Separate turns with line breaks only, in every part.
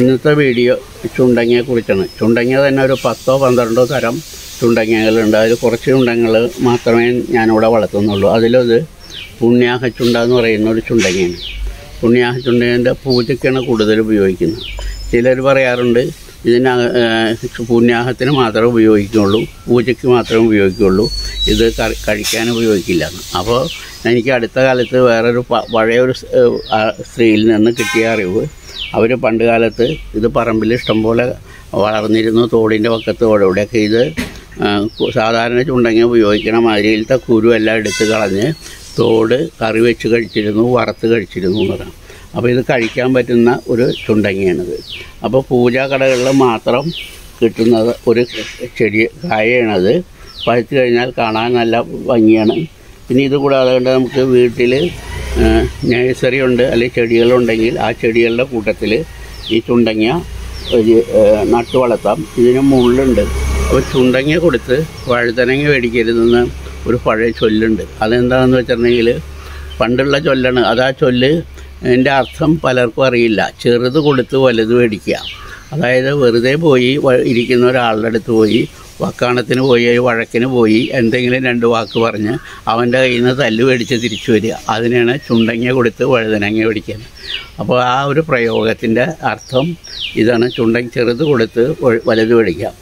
ഇന്നത്തെ വീഡിയോ ചുണ്ടങ്ങയെ കുറിച്ചാണ് ചുണ്ടങ്ങ തന്നെ ഒരു പത്തോ പന്ത്രണ്ടോ തരം ചുണ്ടങ്ങകളുണ്ട് അതിൽ കുറച്ച് ചുണ്ടങ്ങൾ മാത്രമേ ഞാനിവിടെ വളർത്തുന്നുള്ളൂ അതിലത് പുണ്യാഹ ചുണ്ട എന്ന് പറയുന്ന ഒരു ചുണ്ടങ്ങയാണ് പുണ്യാഹ ചുണ്ടേൻ്റെ പൂജയ്ക്കാണ് കൂടുതൽ ഉപയോഗിക്കുന്നത് ചിലർ പറയാറുണ്ട് ഇതിന് പുണ്യാഹത്തിന് മാത്രമേ ഉപയോഗിക്കുള്ളൂ പൂജയ്ക്ക് മാത്രമേ ഉപയോഗിക്കുള്ളൂ ഇത് ക- കഴിക്കാൻ ഉപയോഗിക്കില്ല എന്ന് അപ്പോൾ എനിക്ക് അടുത്ത കാലത്ത് വേറൊരു പ- പഴയൊരു സ്- ഏഹ് ആ സ്ത്രീയിൽ നിന്ന് കിട്ടിയ അറിവ് അവർ പണ്ട് കാലത്ത് ഇത് പറമ്പിൽ ഇഷ്ടംപോലെ വളർന്നിരുന്നു തോടിൻ്റെ പക്കത്ത് ഇവിടെയൊക്കെ ഇത് ആ, കു- സാധാരണ ചുണ്ടങ്ങ ഉപയോഗിക്കണ മാതിരിയിലത്തെ കുരു എല്ലാം എടുത്ത് കളഞ്ഞ് തോട് കറി വെച്ച് കഴിച്ചിരുന്നു വറുത്ത് കഴിച്ചിരുന്നു എന്ന് പറയാം അപ്പോൾ ഇത് കഴിക്കാൻ പറ്റുന്ന ഒരു ചുണ്ടങ്ങയാണിത് അപ്പോൾ പൂജാ കടകളിൽ മാത്രം കിട്ടുന്നത് ഒരു ചെടി കായയാണത് പഴുത്ത് കഴിഞ്ഞാൽ കാണാൻ നല്ല ഭംഗിയാണ് പിന്നെ ഇത് കൂടാതെ കൊണ്ട് നമുക്ക് വീട്ടിൽ നഴ്സറി ഉണ്ട് അല്ലെങ്കിൽ ചെടികളുണ്ടെങ്കിൽ ആ ചെടികളുടെ കൂട്ടത്തിൽ ഈ ചുണ്ടങ്ങ ഒരു ഏഹ്, നട്ടു വളർത്താം ഇതിന് മുള്ളുണ്ട് അപ്പോൾ ചുണ്ടങ്ങ കൊടുത്ത് വഴുതനങ്ങ മേടിക്കരുതെന്ന് ഒരു പഴയ ചൊല്ലുണ്ട് അതെന്താണെന്ന് വെച്ചിട്ടുണ്ടെങ്കിൽ പണ്ടുള്ള ചൊല്ലാണ് അത് ആ ചൊല്ല് എൻ്റെ അർത്ഥം പലർക്കും അറിയില്ല ചെറുത് കൊടുത്ത് വലുത് മേടിക്കുക അതായത് വെറുതെ പോയി വ- ഇരിക്കുന്ന ഒരാളുടെ അടുത്ത് പോയി വക്കാണത്തിന് പോയി ഒരു വഴക്കിന് പോയി എന്തെങ്കിലും രണ്ട് വാക്ക് പറഞ്ഞ് അവൻ്റെ കയ്യിൽ നിന്ന് തല്ല് മേടിച്ച് തിരിച്ചു വരിക അതിനാണ് ചുണ്ടങ്ങ കൊടുത്ത് വഴുതനങ്ങ മേടിക്കുന്നത് അപ്പോൾ ആ ഒരു പ്രയോഗത്തിൻ്റെ അർത്ഥം ഇതാണ് ചുണ്ടങ്ങ ചെറുത് കൊടുത്ത് വ- വലുത് മേടിക്കുക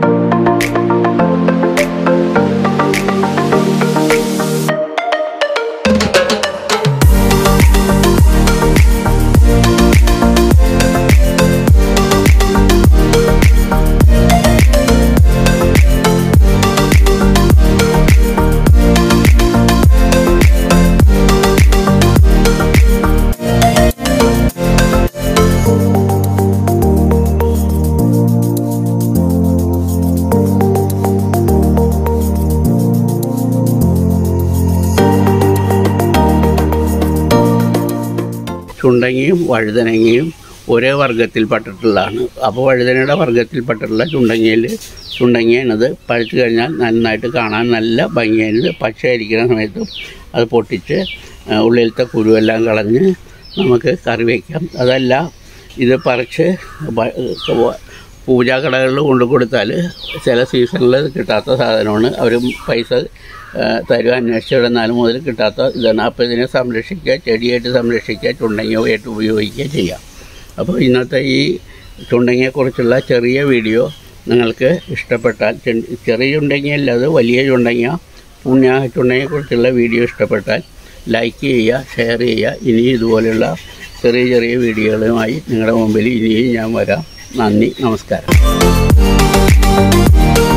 ചുണ്ടങ്ങയും വഴുതനങ്ങയും ഒരേ വർഗത്തിൽപ്പെട്ടിട്ടുള്ളതാണ് അപ്പോൾ വഴുതനയുടെ വർഗത്തിൽപ്പെട്ടിട്ടുള്ള ചുണ്ടങ്ങയിൽ ചുണ്ടങ്ങയാണത് പഴുത്ത് കഴിഞ്ഞാൽ നന്നായിട്ട് കാണാൻ നല്ല ഭംഗിയായത് പച്ചയായിരിക്കുന്ന സമയത്തും അത് പൊട്ടിച്ച് ആ, ഉള്ളിലത്തെ കുരുവെല്ലാം കളഞ്ഞ് നമുക്ക് കറി വയ്ക്കാം അതല്ല ഇത് പറിച്ച് വ- വ- പൂജാ കടകളിൽ കൊണ്ടു കൊടുത്താൽ ചില സീസണിൽ കിട്ടാത്ത സാധനമാണ് അവർ പൈസ ആ, തരും അന്വേഷിച്ചിവിടെ നാല് മുതൽ കിട്ടാത്ത ഇതാണ് അപ്പോൾ ഇതിനെ സംരക്ഷിക്കുക ചെടിയായിട്ട് സംരക്ഷിക്കുക ചുണ്ടങ്ങയായിട്ട് ഉപയോഗിക്കുക ചെയ്യാം അപ്പോൾ ഇന്നത്തെ ഈ ചുണ്ടങ്ങയെക്കുറിച്ചുള്ള ചെറിയ വീഡിയോ നിങ്ങൾക്ക് ഇഷ്ടപ്പെട്ടാൽ ചെ- ചെറിയ ചുണ്ടങ്ങയല്ല അത് വലിയ ചുണ്ടങ്ങ പുണ്യ ചുണ്ടങ്ങയെക്കുറിച്ചുള്ള വീഡിയോ ഇഷ്ടപ്പെട്ടാൽ ലൈക്ക് ചെയ്യുക ഷെയർ ചെയ്യുക ഇനി ഇതുപോലെയുള്ള ചെറിയ ചെറിയ വീഡിയോകളുമായി നിങ്ങളുടെ മുമ്പിൽ ഇനിയും ഞാൻ വരാം നന്ദി നമസ്കാരം